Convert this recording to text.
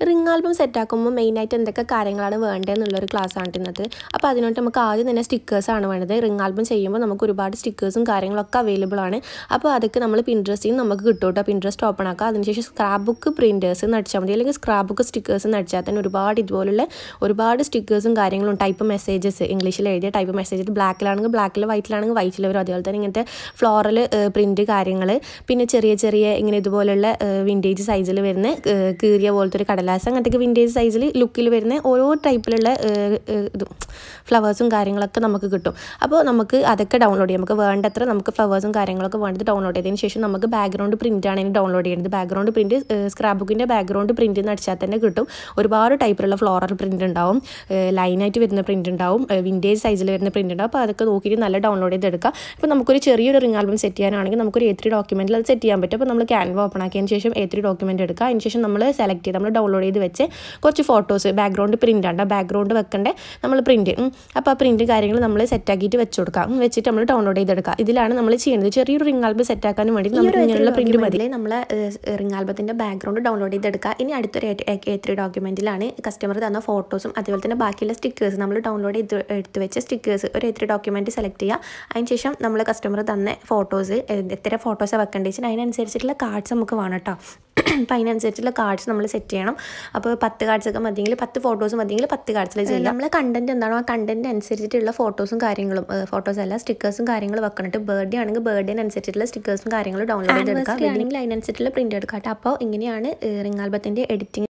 ring album സെറ്റാക്കുമ്പോൾ മെയിനായിട്ട് എന്തൊക്കെ കാര്യങ്ങളാണ് വേണ്ടതെന്നുള്ളൊരു ക്ലാസ്സാണ് ഇന്നത്തെ അപ്പോൾ അതിനായിട്ട് നമുക്ക് ആദ്യം തന്നെ സ്റ്റിക്കേഴ്സാണ് വേണ്ടത് റിംഗ് ആൽബം ചെയ്യുമ്പോൾ നമുക്ക് ഒരുപാട് സ്റ്റിക്കേഴ്സും കാര്യങ്ങളൊക്കെ അവൈലബിൾ ആണ് അപ്പോൾ അതൊക്കെ നമ്മൾ പിൻട്രസ്റ്റിൽ നിന്ന് നമുക്ക് കിട്ടും കേട്ടോ പിൻട്രസ്റ്റ് ഓപ്പൺ ആക്കുക അതിനുശേഷം സ്ക്രാപ്പ് ബുക്ക് പ്രിൻറ്റേഴ്സ് നടിച്ചാൽ മതി അല്ലെങ്കിൽ സ്ക്രാപ്പ് ബുക്ക് സ്റ്റിക്കേഴ്സ് നടിച്ചാൽ തന്നെ ഒരുപാട് ഇതുപോലുള്ള ഒരുപാട് സ്റ്റിക്കേഴ്സും കാര്യങ്ങളും ടൈപ്പ് മെസ്സേജസ് ഇംഗ്ലീഷിൽ എഴുതിയ ടൈപ്പ് മെസ്സേജ് ബ്ലാക്കിലാണെങ്കിൽ ബ്ലാക്കിൽ വൈറ്റിലാണെങ്കിൽ വൈറ്റിൽ വരും അതുപോലെ തന്നെ ഇങ്ങനത്തെ ഫ്ലോറൽ പ്രിൻറ്റ് കാര്യങ്ങൾ പിന്നെ ചെറിയ ചെറിയ ഇങ്ങനെ ഇതുപോലുള്ള വിൻറ്റേജ് സൈസിൽ വരുന്ന ഏഹ്, കീറിയ പോലത്തെ ഒരു കടലാസ് അങ്ങനത്തെ വിൻറ്റേജ് സൈസിൽ ലുക്കിൽ വരുന്ന ഓരോ ടൈപ്പിലുള്ള ഏഹ്, ഏഹ്, ഇത് ഫ്ലവേഴ്സും കാര്യങ്ങളൊക്കെ നമുക്ക് കിട്ടും അപ്പോൾ നമുക്ക് അതൊക്കെ ഡൗൺലോഡ് ചെയ്യാം നമുക്ക് വേണ്ടത്ര നമുക്ക് ഫ്ലവേഴ്സും കാര്യങ്ങളൊക്കെ വേണ്ടത് ഡൗൺലോഡ് ചെയ്തതിന് ശേഷം നമുക്ക് ബാക്ക്ഗ്രൗണ്ട് പ്രിൻ്റ് ആണ് ഇനി ഡൗൺലോഡ് ചെയ്യുന്നത് ബാക്ക്ഗ്രൗണ്ട് പ്രിൻറ്റ് സ്ക്രാപ്പ് ബുക്കിൻ്റെ ബാക്ക്ഗ്രൗണ്ട് പ്രിൻറ്റ് അടിച്ചാൽ തന്നെ കിട്ടും ഒരുപാട് ടൈപ്പിലുള്ള ഫ്ലോറൽ പ്രിൻറ്റ് ഉണ്ടാവും ലൈനായിട്ട് വരുന്ന പ്രിൻറ്റ് ഉണ്ടാവും വിൻറ്റേജ് സൈസിൽ വരുന്ന പ്രിൻറ്റ് ഉണ്ടാവും അപ്പോൾ അതൊക്കെ നോക്കിയിട്ട് നല്ല ഡൗൺലോഡ് ചെയ്തെടുക്കാം ഇപ്പോൾ നമുക്കൊരു ചെറിയൊരു റിംഗ് ആൽബം സെറ്റ് ചെയ്യാനാണെങ്കിൽ നമുക്കൊരു എ ത്രീ ഡോക്യുമെൻറ്റിൽ അത് സെറ്റ് ചെയ്യാൻ പറ്റും അപ്പോൾ നമ്മൾ ക്യാൻവ ഓപ്പൺ ആക്കിയതിന് ശേഷം എ ത്രീ ഡോക്യുമെൻറ്റ് എടുക്കുക അതിന് ശേഷം നമ്മൾ സെലക്ട് ചെയ്ത് നമ്മൾ ഡൗൺലോഡ് ചെയ്ത് വെച്ച് കുറച്ച് ഫോട്ടോസ് ബാക്ക്ഗ്രൗണ്ട് പ്രിൻ്റ് ആണ് ബാക്ക്ഗ്രൗണ്ട് വെക്കേണ്ട നമ്മൾ പ്രിൻറ്റ് അപ്പോൾ ആ പ്രിൻറ്റ് കാര്യങ്ങൾ നമ്മൾ സെറ്റ് ആക്കിയിട്ട് വെച്ച് കൊടുക്കാം ഉം, വെച്ചിട്ട് നമ്മൾ ഡൗൺലോഡ് ചെയ്തെടുക്കുക ഇതിലാണ് നമ്മൾ ചെയ്യുന്നത് ചെറിയൊരു റിംഗ് ആൽബം സെറ്റ് ആക്കാനും വേണ്ടി നമുക്ക് ഇങ്ങനെയുള്ള പ്രിൻറ്റ് മതി നമ്മൾ റിംഗ് ആൽബത്തിൻ്റെ ബാക്ക്ഗ്രൗണ്ട് ഡൗൺലോഡ് ചെയ്തെടുക്കുക ഇനി അടുത്തൊരു എ ത്രീ ഡോക്യുമെൻറ്റിലാണ് കസ്റ്റമർ തന്ന ഫോട്ടോസും അതുപോലെ തന്നെ ബാക്കിയുള്ള സ്റ്റിക്കേഴ്സ് നമ്മൾ ഡൗൺലോഡ് ചെയ്ത് എടുത്ത് വെച്ച സ്റ്റിക്കേഴ്സ് ഒരു എ ത്രീ ഡോക്യുമെൻറ്റ് സെലക്ട് ചെയ്യുക അതിനുശേഷം നമ്മൾ കസ്റ്റമർ തന്ന ഫോട്ടോസ് എത്ര ഫോട്ടോസാണ് വെക്കേണ്ടത് വെച്ചാൽ അതിനനുസരിച്ചിട്ടുള്ള കാർഡ്സ് നമുക്ക് വേണം കേട്ടോ അപ്പോൾ അതിനനുസരിച്ചുള്ള കാർഡ്സ് നമ്മൾ സെറ്റ് ചെയ്യണം അപ്പോൾ പത്ത് കാർഡ്സ് ഒക്കെ മതിയെങ്കിൽ പത്ത് ഫോട്ടോസ് മതിയെങ്കിൽ പത്ത് കാർഡ്സിൽ ചെയ്യാം നമ്മളെ കണ്ടന്റ് എന്താണോ ആ കണ്ടന്റ് അനുസരിച്ചിട്ടുള്ള ഫോട്ടോസും കാര്യങ്ങളും ഫോട്ടോസ് അല്ല സ്റ്റിക്കേഴ്സും കാര്യങ്ങളും വെക്കണം ബർത്ത്ഡേ ആണെങ്കിൽ ബർത്ത്ഡേനനുസരിച്ചിട്ടുള്ള സ്റ്റിക്കേഴ്സും കാര്യങ്ങളും ഡൗൺലോഡ് ചെയ്തെടുക്കുക ആണെങ്കിൽ അതിനനുസരിച്ചുള്ള പ്രിന്റ് എടുക്കാം കേട്ടോ അപ്പോൾ ഇങ്ങനെയാണ് റിംഗ് ആൽബത്തിൻ്റെ എഡിറ്റിംഗ്